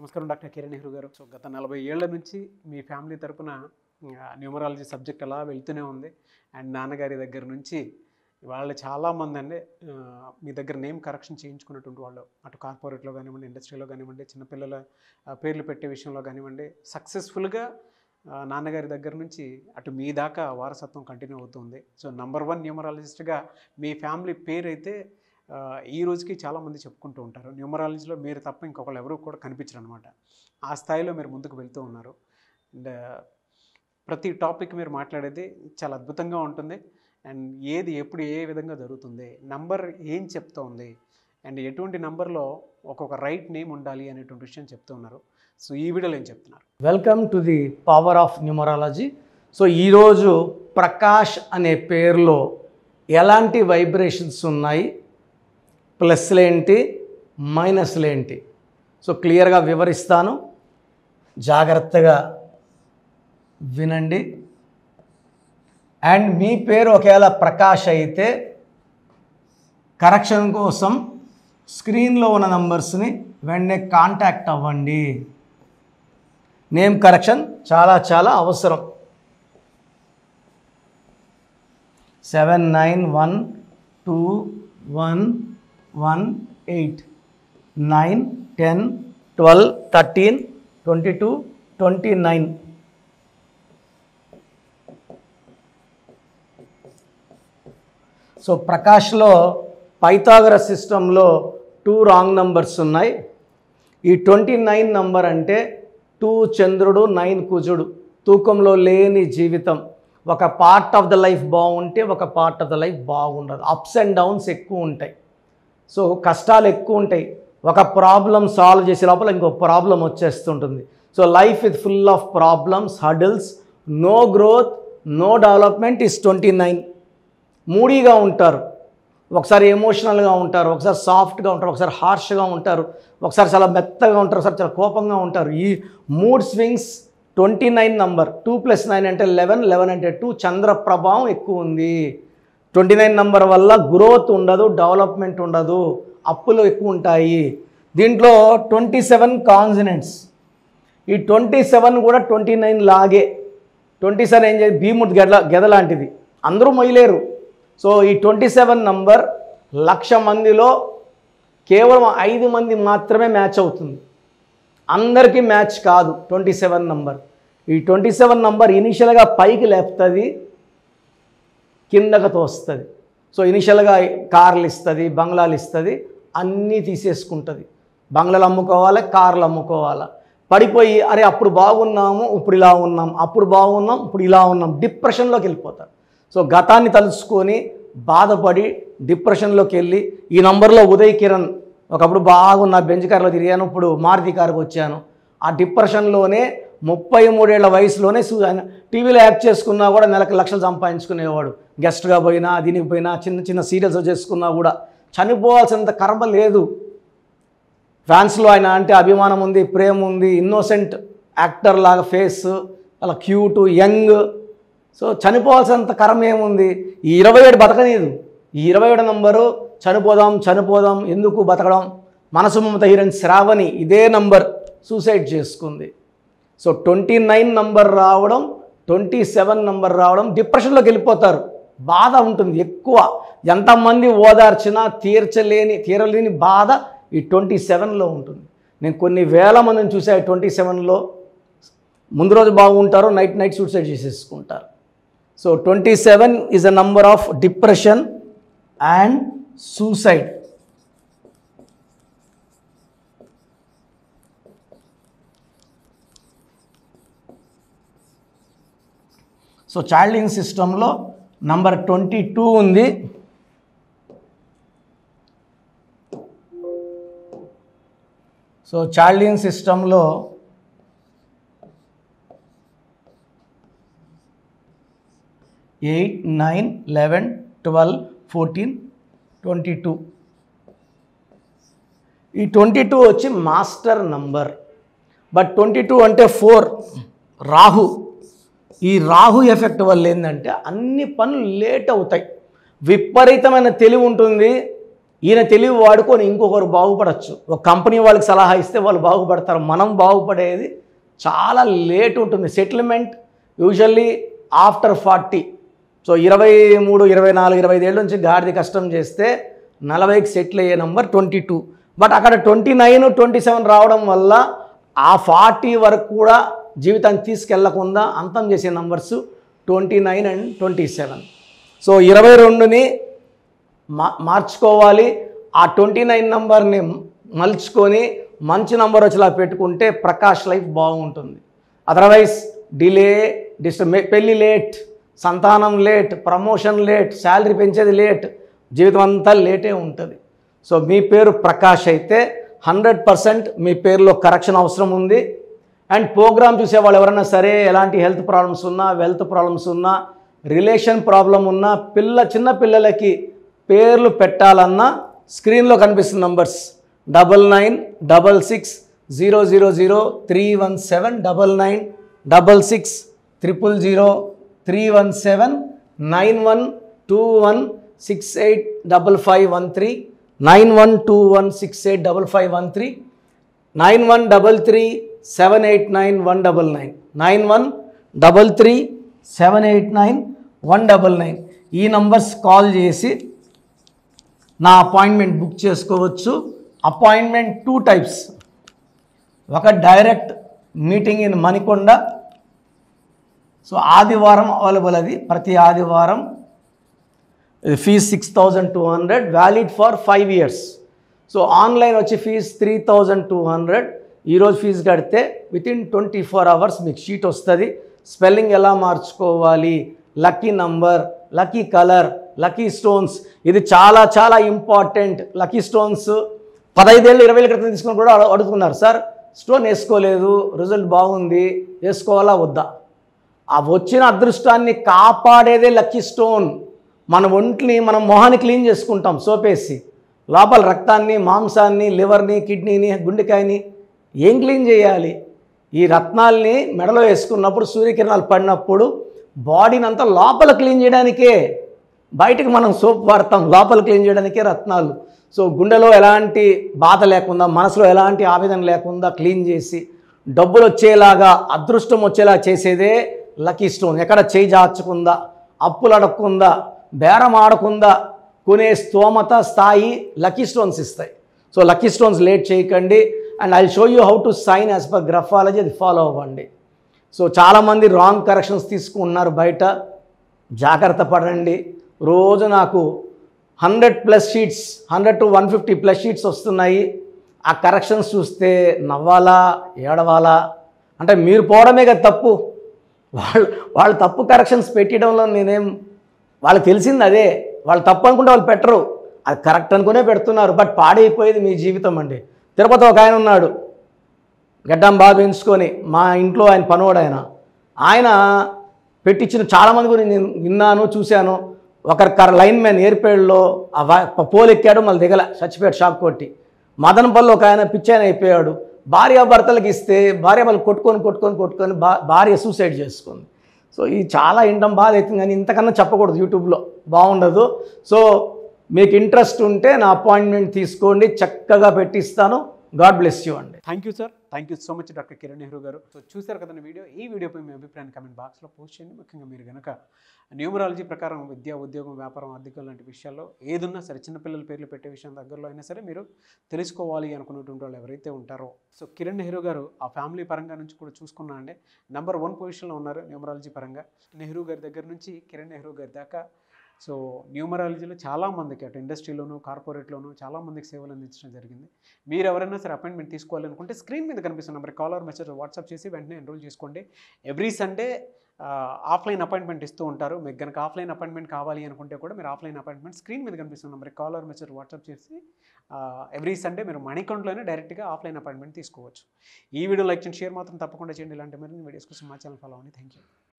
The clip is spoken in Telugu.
నమస్కారం డాక్టర్ కిరణ్ నెహ్రూ గారు సో గత నలభై ఏళ్ల నుంచి మీ ఫ్యామిలీ తరపున న్యూమరాలజీ సబ్జెక్ట్ అలా వెళ్తూనే ఉంది అండ్ నాన్నగారి దగ్గర నుంచి వాళ్ళు చాలామంది అండి ఆ, మీ దగ్గర నేమ్ కరెక్షన్ చేయించుకున్నటువంటి వాళ్ళు అటు కార్పొరేట్లో కానివ్వండి ఇండస్ట్రీలో కానివ్వండి చిన్నపిల్లల ఆ, పేర్లు పెట్టే విషయంలో కానివ్వండి సక్సెస్ఫుల్గా నాన్నగారి దగ్గర నుంచి అటు మీ దాకా వారసత్వం కంటిన్యూ అవుతుంది సో నంబర్ వన్ న్యూమరాలజిస్ట్గా మీ ఫ్యామిలీ పేరు అయితే ఆ, ఈ రోజుకి చాలామంది చెప్పుకుంటూ ఉంటారు న్యూమరాలజీలో మీరు తప్ప ఇంకొకళ్ళు ఎవరు కూడా కనిపించరు అనమాట ఆ స్థాయిలో మీరు ముందుకు వెళ్తూ ఉన్నారు అండ్ ప్రతి టాపిక్ మీరు మాట్లాడేది చాలా అద్భుతంగా ఉంటుంది అండ్ ఏది ఎప్పుడు ఏ విధంగా జరుగుతుంది నంబర్ ఏం చెప్తోంది అండ్ ఎటువంటి నంబర్లో ఒక్కొక్క రైట్ నేమ్ ఉండాలి అనేటువంటి విషయం చెప్తూ ఉన్నారు సో ఈ వీడియోలో ఏం చెప్తున్నారు welcome to the power of numerology so ఈరోజు ప్రకాష్ అనే పేరులో ఎలాంటి వైబ్రేషన్స్ ఉన్నాయి ప్లస్లు ఏంటి మైనస్లు ఏంటి సో క్లియర్గా వివరిస్తాను జాగ్రత్తగా వినండి అండ్ మీ పేరు ఒకవేళ ప్రకాష్ అయితే కరెక్షన్ కోసం స్క్రీన్లో ఉన్న నంబర్స్ని వెంటనే కాంటాక్ట్ అవ్వండి నేమ్ కరెక్షన్ చాలా చాలా అవసరం seven nine one two one one eight nine ten twelve thirteen twenty two twenty nine so ప్రకాష్లో పైథాగర సిస్టంలో టూ రాంగ్ నంబర్స్ ఉన్నాయి ఈ ట్వంటీ నైన్ నంబర్ అంటే టూ చంద్రుడు నైన్ కుజుడు తూకంలో లేని జీవితం ఒక పార్ట్ ఆఫ్ ద లైఫ్ బాగుంటే ఒక పార్ట్ ఆఫ్ ద లైఫ్ బాగుండదు అప్స్ అండ్ డౌన్స్ ఎక్కువ ఉంటాయి సో కష్టాలు ఎక్కువ ఉంటాయి ఒక ప్రాబ్లం సాల్వ్ చేసే లోపల ఇంకో ప్రాబ్లం వచ్చేస్తుంటుంది so life is full of problems hurdles no growth no development is twenty nine మూడీగా ఉంటారు ఒకసారి ఎమోషనల్గా ఉంటారు ఒకసారి సాఫ్ట్గా ఉంటారు ఒకసారి హార్ష్గా ఉంటారు ఒకసారి చాలా మెత్తగా ఉంటారు ఒకసారి చాలా కోపంగా ఉంటారు ఈ mood swings twenty nine number two plus nine అంటే లెవెన్ లెవెన్ అంటే టూ చంద్ర ప్రభావం ఎక్కువ ఉంది ట్వంటీ నైన్ నంబర్ వల్ల గ్రోత్ ఉండదు డెవలప్మెంట్ ఉండదు అప్పులు ఎక్కువ ఉంటాయి దీంట్లో ట్వంటీ సెవెన్ కాన్సినెంట్స్ ఈ ట్వంటీ సెవెన్ కూడా ట్వంటీ నైన్ లాగే ట్వంటీ సెవెన్ ఏం చేసి భీముడు గెద గెద లాంటిది అందరూ మొయ్యలేరు సో ఈ ట్వంటీ సెవెన్ నంబర్ లక్ష మందిలో కేవలం ఐదు మంది మాత్రమే మ్యాచ్ అవుతుంది అందరికీ మ్యాచ్ కాదు ట్వంటీ సెవెన్ నంబర్ ఈ ట్వంటీ సెవెన్ నంబర్ ఇనిషియల్గా పైకి లేపుతుంది కిందకు తోస్తుంది సో ఇనిషియల్గా కార్లు ఇస్తుంది బంగ్లాలు ఇస్తుంది అన్నీ తీసేసుకుంటుంది బంగ్లాలు అమ్ముకోవాలి కార్లు అమ్ముకోవాలి పడిపోయి అరే అప్పుడు బాగున్నాము ఇప్పుడు ఇలా ఉన్నాం అప్పుడు బాగున్నాం ఇప్పుడు ఇలా ఉన్నాం డిప్రెషన్లోకి వెళ్ళిపోతారు సో గతాన్ని తలుచుకొని బాధపడి డిప్రెషన్లోకి వెళ్ళి ఈ నంబర్లో ఉదయ్ కిరణ్ ఒకప్పుడు బాగున్న బెంచ్ కార్లో తిరిగాను ఇప్పుడు మారుతి కారుకు వచ్చాను ఆ డిప్రెషన్లోనే ముప్పై మూడేళ్ల వయసులోనే సు- ఆయన టీవీలో యాక్ట్ చేసుకున్నా కూడా నెలకు లక్షలు సంపాదించుకునేవాడు గెస్ట్గా పోయినా దీనికి పోయినా చిన్న చిన్న సీరియల్స్ చేసుకున్నా కూడా చనిపోవాల్సినంత కర్మ లేదు ఫ్యాన్స్లో ఆయన అంటే అభిమానం ఉంది ప్రేమ ఉంది ఇన్నోసెంట్ యాక్టర్ లాగా ఫేస్ అలా క్యూట్ యంగ్ సో చనిపోవాల్సినంత కర్మ ఏముంది ఈ ఇరవై ఏడు బతకనీదు ఈ ఇరవై ఏడు నంబరు చనిపోదాం చనిపోదాం ఎందుకు బతకడం మనసు మమత హీరోయిన్ శ్రావణి ఇదే నంబర్ సూసైడ్ చేసుకుంది సో ట్వంటీ నైన్ నంబర్ రావడం ట్వంటీ సెవెన్ నంబర్ రావడం డిప్రెషన్లోకి వెళ్ళిపోతారు బాధ ఉంటుంది ఎక్కువ ఎంతమంది ఓదార్చినా తీర్చలేని తీరలేని బాధ ఈ ట్వంటీ సెవెన్లో ఉంటుంది నేను కొన్ని వేల మందిని చూసా ట్వంటీ సెవెన్లో ముందు రోజు బాగుంటారు నైట్ నైట్ సూసైడ్ చేసేసుకుంటారు so twenty seven is a number of depression and suicide so చైల్డింగ్ సిస్టంలో నంబర్ ట్వంటీ టూ ఉంది సో చైల్డింగ్ సిస్టంలో eight nine eleven twelve fourteen twenty two ఈ ట్వంటీ టూ వచ్చి master number but twenty two అంటే ఫోర్ రాహు ఈ రాహు ఎఫెక్ట్ వల్ల ఏంటంటే అన్ని పనులు లేట్ అవుతాయి విపరీతమైన తెలివి ఉంటుంది ఈయన తెలివి వాడుకొని ఇంకొకరు బాగుపడచ్చు ఒక కంపెనీ వాళ్ళకి సలహా ఇస్తే వాళ్ళు బాగుపడతారు మనం బాగుపడేది చాలా లేట్ ఉంటుంది settlement usually after forty so ఇరవై మూడు ఇరవై నాలుగు ఇరవై ఐదేళ్ళ నుంచి గాడిది కష్టం చేస్తే నలభైకి సెటిల్ అయ్యే నెంబర్ ట్వంటీ టూ బట్ అక్కడ ట్వంటీ నైన్ ట్వంటీ సెవెన్ రావడం వల్ల ఆ ఫార్టీ వరకు కూడా జీవితాన్ని తీసుకెళ్లకుండా అంతం చేసే numbers twenty nine and twenty seven so ఇరవై రెండుని మా మార్చుకోవాలి ఆ ట్వంటీ నైన్ నంబర్ని మలుచుకొని మంచి నంబర్ వచ్చేలా పెట్టుకుంటే ప్రకాష్ లైఫ్ బాగుంటుంది అదర్వైజ్ డిలే డిస్టర్బ్ పెళ్ళి లేట్ సంతానం లేట్ ప్రమోషన్ లేట్ శాలరీ పెంచేది లేట్ జీవితం అంతా లేటే ఉంటుంది సో మీ పేరు ప్రకాష్ అయితే హండ్రెడ్ పర్సెంట్ మీ పేరులో కరెక్షన్ అవసరం ఉంది అండ్ ప్రోగ్రామ్ చూసే వాళ్ళు ఎవరైనా సరే ఎలాంటి హెల్త్ ప్రాబ్లమ్స్ ఉన్నా వెల్త్ ప్రాబ్లమ్స్ ఉన్నా రిలేషన్ ప్రాబ్లం ఉన్నా పిల్ల చిన్న పిల్లలకి పేర్లు పెట్టాలన్నా స్క్రీన్లో కనిపిస్తున్న numbers double nine double six zero zero zero three one seven double nine double six triple zero three one seven nine one two one six eight double five one three nine one two one six eight double five one three nine one double three seven eight nine one double nine nine one double three seven eight nine one double nine ఈ నంబర్స్ కాల్ చేసి నా అపాయింట్మెంట్ బుక్ చేసుకోవచ్చు అపాయింట్మెంట్ టూ టైప్స్ ఒక direct meeting in Manikonda so ఆదివారం అవైలబుల్ అది ప్రతి ఆదివారం fees six thousand two hundred valid for five years so online వచ్చి fees three thousand two hundred ఈరోజు ఫీజు కడితే with in twenty four hours మీకు షీట్ వస్తుంది స్పెల్లింగ్ ఎలా మార్చుకోవాలి lucky number lucky colour lucky stones ఇది చాలా చాలా ఇంపార్టెంట్ లక్కీ స్టోన్స్ పదైదేళ్ళు ఇరవై ఏళ్ళ క్రితం తీసుకుని కూడా అడు- అడుగుతున్నారు సార్ స్టోన్ వేసుకోలేదు రిజల్ట్ బాగుంది వేసుకోవాలా వద్దా ఆ వచ్చిన అదృష్టాన్ని కాపాడేదే లక్కీ స్టోన్ మన ఒంటిని మనం మొహాన్ని క్లీన్ చేసుకుంటాం సోపేసి లోపల రక్తాన్ని మాంసాన్ని లివర్ని కిడ్నీని గుండెకాయని ఏం క్లీన్ చేయాలి ఈ రత్నాల్ని మెడలో వేసుకున్నప్పుడు సూర్యకిరణాలు పడినప్పుడు బాడీని అంతా లోపల క్లీన్ చేయడానికే బయటకు మనం సోప్ వాడతాం లోపల క్లీన్ చేయడానికే రత్నాలు సో గుండెలో ఎలాంటి బాధ లేకుండా మనసులో ఎలాంటి ఆవేదన లేకుండా క్లీన్ చేసి డబ్బులు వచ్చేలాగా అదృష్టం వచ్చేలా చేసేదే లక్కీ స్టోన్ ఎక్కడ చేయి జార్చకుండా అప్పులు అడగకుండా బేరం ఆడకుండా కొనే స్తోమత స్థాయి లక్కీ స్టోన్స్ ఇస్తాయి సో లక్కీ స్టోన్స్ లేట్ చేయకండి and I show you how to sign as per graphology అది ఫాలో అవ్వండి సో చాలామంది రాంగ్ కరెక్షన్స్ తీసుకున్నారు బయట జాగ్రత్త పడండి రోజు నాకు hundred plus sheets hundred to one fifty plus sheets వస్తున్నాయి ఆ కరెక్షన్స్ చూస్తే నవ్వాలా ఏడవాలా అంటే మీరు పోవడమే కదా తప్పు వాళ్ళు వాళ్ళు తప్పు కరెక్షన్స్ పెట్టడంలో నేనేం వాళ్ళకి తెలిసింది అదే వాళ్ళు తప్పు అనుకుంటే వాళ్ళు పెట్టరు అది కరెక్ట్ అనుకునే పెడుతున్నారు బట్ పాడైపోయేది మీ జీవితం అండి తిరుపతి ఒక ఆయన ఉన్నాడు గడ్డం బాగా పెంచుకొని మా ఇంట్లో ఆయన పనోడు ఆయన ఆయన పెట్టించిన చాలామంది గురించి నేను విన్నాను చూశాను ఒకరి కర లైన్ మ్యాన్ ఏర్పేడులో ఆ వా- పోల్ ఎక్కాడు మళ్ళీ దిగల చచ్చిపోయాడు షాక్ కొట్టి మదనపల్లి ఒక ఆయన పిచ్చాయన అయిపోయాడు భార్య భర్తలకు ఇస్తే భార్య వాళ్ళు కొట్టుకొని కొట్టుకొని కొట్టుకొని భా భార్య సూసైడ్ చేసుకుంది సో ఇది చాలా వినడం బాధ అవుతుంది కానీ ఇంతకన్నా చెప్పకూడదు యూట్యూబ్లో బాగుండదు సో మీకు ఇంట్రెస్ట్ ఉంటే నా అపాయింట్మెంట్ తీసుకోండి చక్కగా పెట్టిస్తాను గాడ్ బ్లెస్ యూ అండి thank you sir thank you so much doctor Kiran Nehru గారు సో చూశారు కదండి వీడియో ఈ వీడియోపై మీ అభిప్రాయాన్ని కమెంట్ బాక్స్లో పోస్ట్ చేయండి ముఖ్యంగా మీరు కనుక న్యూమరాలజీ ప్రకారం విద్య ఉద్యోగం వ్యాపారం ఆర్థికం లాంటి విషయాల్లో ఏదున్నా సరే చిన్నపిల్లల పేర్లు పెట్టే విషయం దగ్గరలో అయినా సరే మీరు తెలుసుకోవాలి అనుకున్నటువంటి వాళ్ళు ఎవరైతే ఉంటారో సో కిరణ్ నెహ్రూ గారు ఆ ఫ్యామిలీ పరంగా నుంచి కూడా చూసుకున్నా అండి నెంబర్ వన్ పొజిషన్లో ఉన్నారు న్యూమరాలజీ పరంగా నెహ్రూ గారి దగ్గర నుంచి కిరణ్ నెహ్రూ గారి దాకా సో న్యూమరాలజీలో చాలామందికి అటు ఇండస్ట్రీలోను కార్పొరేట్లోను చాలామందికి సేవలు అందించడం జరిగింది మీరు ఎవరైనా సరే అపాయింట్మెంట్ తీసుకోవాలనుకుంటే స్క్రీన్ మీద కనిపిస్తున్న నెంబర్ కాలర్ మెసేజ్ వాట్సాప్ చేసి వెంటనే ఎన్రోల్ చేసుకోండి ఎవ్రీ సండే ఆఫ్లైన్ అపాయింట్మెంట్ ఇస్తూ ఉంటారు మీకు కనుక ఆఫ్లైన్ అపాయింట్మెంట్ కావాలి అనుకుంటే కూడా మీరు ఆఫ్లైన్ అపాయింట్మెంట్ స్క్రీన్ మీద కనిపిస్తున్న నెంబర్ కాలర్ మెసేజ్ వాట్సాప్ చేసి ఎవ్రీ సండే మీరు మనీ అకౌంట్లోనే డైరెక్ట్గా ఆఫ్లైన్ అపాయింట్మెంట్ తీసుకోవచ్చు ఈ వీడియో లైక్ చేయండి షేర్ మాత్రం తప్పకుండా చేయండి ఇలాంటి మరిన్ని వీడియోస్ కోసం మా ఛానల్ ఫాలో అవ్వండి థ్యాంక్ యూ